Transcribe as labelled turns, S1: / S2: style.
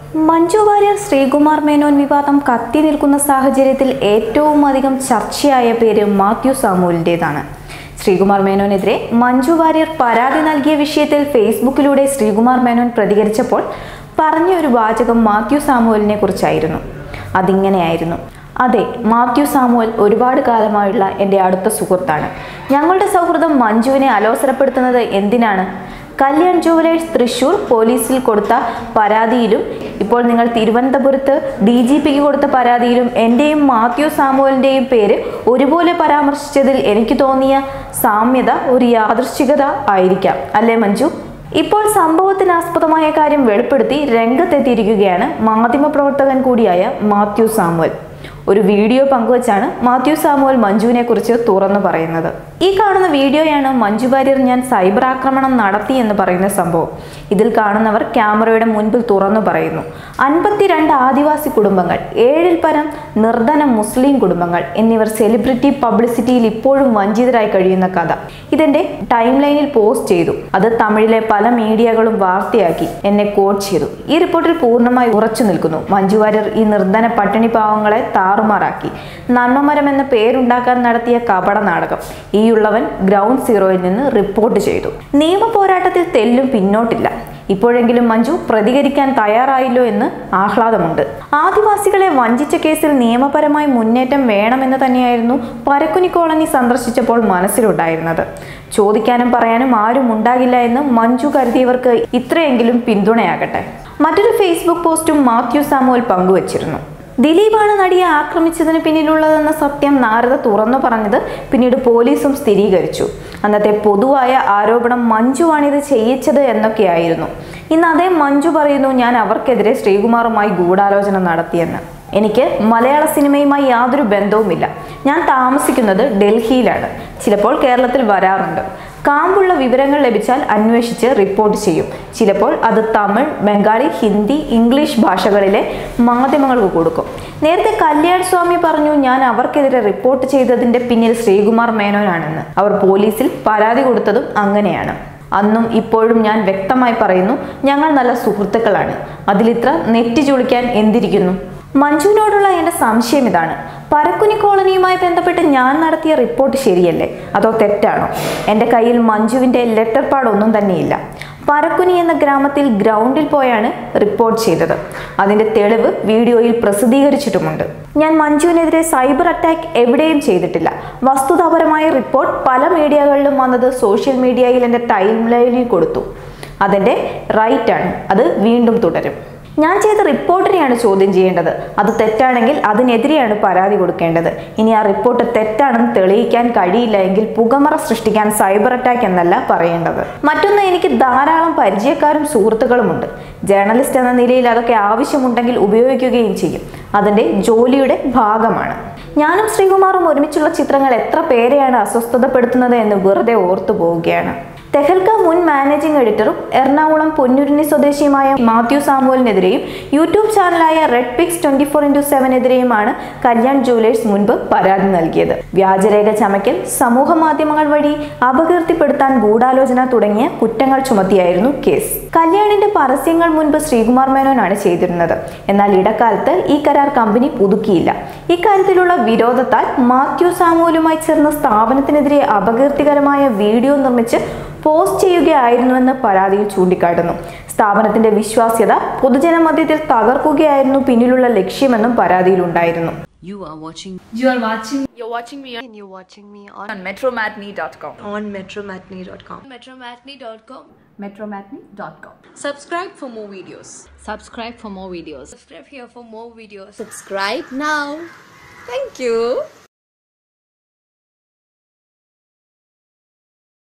S1: മഞ്ജു വാര്യർ ശ്രീകുമാർ മേനോൻ വിവാദം കത്തി നിൽക്കുന്ന സാഹചര്യത്തിൽ ഏറ്റവും അധികം ചർച്ചയായ പേര് മാത്യു സാമുവിൻ്റെതാണ് ശ്രീകുമാർ മേനോനെതിരെ മഞ്ജു വാര്യർ പരാതി നൽകിയ വിഷയത്തിൽ ഫേസ്ബുക്കിലൂടെ ശ്രീകുമാർ മേനോൻ പ്രതികരിച്ചപ്പോൾ പറഞ്ഞ ഒരു വാചകം മാത്യു സാമുവലിനെ കുറിച്ചായിരുന്നു അതിങ്ങനെയായിരുന്നു അതെ മാത്യു സാമുവൽ ഒരുപാട് കാലമായുള്ള എൻ്റെ അടുത്ത സുഹൃത്താണ് ഞങ്ങളുടെ സൗഹൃദം മഞ്ജുവിനെ അലോസരപ്പെടുത്തുന്നത് എന്തിനാണ് കല്യാൺ ജുവലേഴ്സ് തൃശൂർ പോലീസിൽ കൊടുത്ത പരാതിയിലും ഇപ്പോൾ നിങ്ങൾ തിരുവനന്തപുരത്ത് ഡി ജി പിക്ക് കൊടുത്ത പരാതിയിലും എൻ്റെയും മാത്യു സാമുവലിൻ്റെയും പേര് ഒരുപോലെ പരാമർശിച്ചതിൽ എനിക്ക് തോന്നിയ സാമ്യത ഒരു യാദൃശ്ചികത ആയിരിക്കാം അല്ലേ മഞ്ജു ഇപ്പോൾ സംഭവത്തിനാസ്പദമായ കാര്യം വെളിപ്പെടുത്തി രംഗത്തെത്തിയിരിക്കുകയാണ് മാധ്യമപ്രവർത്തകൻ കൂടിയായ മാത്യു സാമുവൽ ഒരു വീഡിയോ പങ്കുവച്ചാണ് മാത്യു സാമുവൽ മഞ്ജുവിനെ കുറിച്ച് തുറന്നു പറയുന്നത് ഈ കാണുന്ന വീഡിയോയാണ് മഞ്ജു വാര്യർ ഞാൻ സൈബർ ആക്രമണം നടത്തി എന്ന് പറയുന്ന സംഭവം ഇതിൽ കാണുന്നവർ ക്യാമറയുടെ മുൻപിൽ തുറന്നു പറയുന്നു അൻപത്തിരണ്ട് ആദിവാസി കുടുംബങ്ങൾ ഏഴിൽ പരം നിർധന മുസ്ലിം കുടുംബങ്ങൾ എന്നിവർ സെലിബ്രിറ്റി പബ്ലിസിറ്റിയിൽ ഇപ്പോഴും വഞ്ചിതരായി കഴിയുന്ന കഥ ഇതെന്റെ ടൈം ലൈനിൽ പോസ്റ്റ് ചെയ്തു അത് തമിഴിലെ പല മീഡിയകളും വാർത്തയാക്കി എന്നെ കോട്ട് ചെയ്തു ഈ റിപ്പോർട്ടിൽ പൂർണ്ണമായി ഉറച്ചു നിൽക്കുന്നു മഞ്ജു വാര്യർ ഈ നിർധന പട്ടിണി പാവങ്ങളെ താറുമാറാക്കി നന്മമരം എന്ന പേരുണ്ടാക്കാൻ നടത്തിയ കപട നാടകം ഈയുള്ളവൻ ഗ്രൗണ്ട് സീറോയിൽ നിന്ന് റിപ്പോർട്ട് ചെയ്തു നിയമ പോരാട്ടത്തിൽ തെല്ലും പിന്നോട്ടില്ല ഇപ്പോഴെങ്കിലും മഞ്ജു പ്രതികരിക്കാൻ തയ്യാറായില്ലോ എന്ന് ആഹ്ലാദമുണ്ട് ആദിവാസികളെ വഞ്ചിച്ച കേസിൽ നിയമപരമായി മുന്നേറ്റം വേണമെന്ന് തന്നെയായിരുന്നു പരക്കുനി കോളനി സന്ദർശിച്ചപ്പോൾ മനസ്സിലുണ്ടായിരുന്നത് ചോദിക്കാനും പറയാനും ആരും ഉണ്ടാകില്ല എന്ന് മഞ്ജു കരുതിയവർക്ക് ഇത്രയെങ്കിലും പിന്തുണയാകട്ടെ മറ്റൊരു ഫേസ്ബുക്ക് പോസ്റ്റും മാത്യു സാമുവൽ പങ്കുവച്ചിരുന്നു ദിലീപാണ് നടിയെ ആക്രമിച്ചതിന് പിന്നിലുള്ളതെന്ന സത്യം നാരദ തുറന്നു പറഞ്ഞത് പിന്നീട് പോലീസും സ്ഥിരീകരിച്ചു അന്നത്തെ പൊതുവായ ആരോപണം മഞ്ജുവാണിത് ചെയ്യിച്ചത് എന്നൊക്കെയായിരുന്നു ഇന്ന് അതേ മഞ്ജു പറയുന്നു ഞാൻ അവർക്കെതിരെ ശ്രീകുമാറുമായി ഗൂഢാലോചന നടത്തിയെന്ന് എനിക്ക് മലയാള സിനിമയുമായി യാതൊരു ബന്ധവുമില്ല ഞാൻ താമസിക്കുന്നത് ഡൽഹിയിലാണ് ചിലപ്പോൾ കേരളത്തിൽ വരാറുണ്ട് കാമ്പുള്ള വിവരങ്ങൾ ലഭിച്ചാൽ അന്വേഷിച്ച് റിപ്പോർട്ട് ചെയ്യും ചിലപ്പോൾ അത് തമിഴ് ബംഗാളി ഹിന്ദി ഇംഗ്ലീഷ് ഭാഷകളിലെ മാധ്യമങ്ങൾക്ക് കൊടുക്കും നേരത്തെ കല്യാൺ സ്വാമി പറഞ്ഞു ഞാൻ അവർക്കെതിരെ റിപ്പോർട്ട് ചെയ്തതിന്റെ പിന്നിൽ ശ്രീകുമാർ മേനോനാണെന്ന് അവർ പോലീസിൽ പരാതി കൊടുത്തതും അങ്ങനെയാണ് അന്നും ഇപ്പോഴും ഞാൻ വ്യക്തമായി പറയുന്നു ഞങ്ങൾ നല്ല സുഹൃത്തുക്കളാണ് അതിലിത്ര നെറ്റി ചുളിക്കാൻ എന്തിരിക്കുന്നു മഞ്ജുവിനോടുള്ള എൻ്റെ സംശയം ഇതാണ് പരക്കുനി കോളനിയുമായി ബന്ധപ്പെട്ട് ഞാൻ നടത്തിയ റിപ്പോർട്ട് ശരിയല്ലേ അതോ തെറ്റാണോ എൻ്റെ കയ്യിൽ മഞ്ജുവിൻ്റെ ലെറ്റർ പാഡ് ഒന്നും തന്നെയില്ല പരക്കുനി എന്ന ഗ്രാമത്തിൽ ഗ്രൗണ്ടിൽ പോയാണ് റിപ്പോർട്ട് ചെയ്തത് അതിൻ്റെ തെളിവ് വീഡിയോയിൽ പ്രസിദ്ധീകരിച്ചിട്ടുമുണ്ട് ഞാൻ മഞ്ജുവിനെതിരെ സൈബർ അറ്റാക്ക് എവിടെയും ചെയ്തിട്ടില്ല വസ്തുതാപരമായ റിപ്പോർട്ട് പല മീഡിയകളിലും വന്നത് സോഷ്യൽ മീഡിയയിൽ എൻ്റെ ടൈം ലൈനിൽ കൊടുത്തു അതെൻ്റെ റൈറ്റാണ് അത് വീണ്ടും തുടരും ഞാൻ ചെയ്ത റിപ്പോർട്ടിനെയാണ് ചോദ്യം ചെയ്യേണ്ടത് അത് തെറ്റാണെങ്കിൽ അതിനെതിരെയാണ് പരാതി കൊടുക്കേണ്ടത് ഇനി ആ റിപ്പോർട്ട് തെറ്റാണെന്ന് തെളിയിക്കാൻ കഴിയില്ല എങ്കിൽ പുകമറ സൃഷ്ടിക്കാൻ സൈബർ അറ്റാക്ക് എന്നല്ല പറയേണ്ടത് മറ്റൊന്ന് എനിക്ക് ധാരാളം പരിചയക്കാരും സുഹൃത്തുക്കളുമുണ്ട് ജേർണലിസ്റ്റ് എന്ന നിലയിൽ അതൊക്കെ ആവശ്യമുണ്ടെങ്കിൽ ഉപയോഗിക്കുകയും ചെയ്യും അതിൻ്റെ ജോലിയുടെ ഭാഗമാണ് ഞാനും ശ്രീകുമാറും ഒരുമിച്ചുള്ള ചിത്രങ്ങൾ എത്ര പേരെയാണ് അസ്വസ്ഥതപ്പെടുത്തുന്നത് എന്ന് വെറുതെ ഓർത്തു പോവുകയാണ് തെഹൽക്ക മുൻ മാനേജിംഗ് എഡിറ്ററും എറണാകുളം പൊന്നുരുണി സ്വദേശിയുമായ മാത്യു സാമുവലിനെതിരെയും യൂട്യൂബ് ചാനലായ red pix twenty four into സെവനെതിരെയുമാണ് കല്യാൺ ജുവലേഴ്സ് മുൻപ് പരാതി നൽകിയത് വ്യാജരേഖ ചമയ്ക്കൽ സമൂഹ മാധ്യമങ്ങൾ വഴി അപകീർത്തിപ്പെടുത്താൻ ഗൂഢാലോചന തുടങ്ങിയ കുറ്റങ്ങൾ ചുമത്തിയായിരുന്നു കേസ് കല്യാണിന്റെ പരസ്യങ്ങൾ മുൻപ് ശ്രീകുമാർ മേനോനാണ് ചെയ്തിരുന്നത് എന്നാൽ ഇടക്കാലത്ത് ഈ കരാർ കമ്പനി പുതുക്കിയില്ല ഇക്കാര്യത്തിലുള്ള വിരോധത്താൽ മാത്യു സാമുവലുമായി ചേർന്ന് സ്ഥാപനത്തിനെതിരെ അപകീർത്തികരമായ വീഡിയോ നിർമ്മിച്ച് പോസ്റ്റ് ചെയ്യുകയായിരുന്നുവെന്ന് പരാതിയിൽ ചൂണ്ടിക്കാട്ടുന്നു സ്ഥാപനത്തിന്റെ വിശ്വാസ്യത പൊതുജനമധ്യത്തിൽ തകർക്കുകയായിരുന്നു പിന്നിലുള്ള ലക്ഷ്യമെന്നും പരാതിയിലുണ്ടായിരുന്നു
S2: You are watching
S3: You are watching
S4: You're watching me and you're watching me on,
S3: on metromatney.com.
S4: on metromatney.com.
S5: metromatney.com
S3: metromatney.com.
S4: Subscribe for more videos.
S2: subscribe for more videos.
S5: subscribe here for more videos
S4: Subscribe now. Thank you.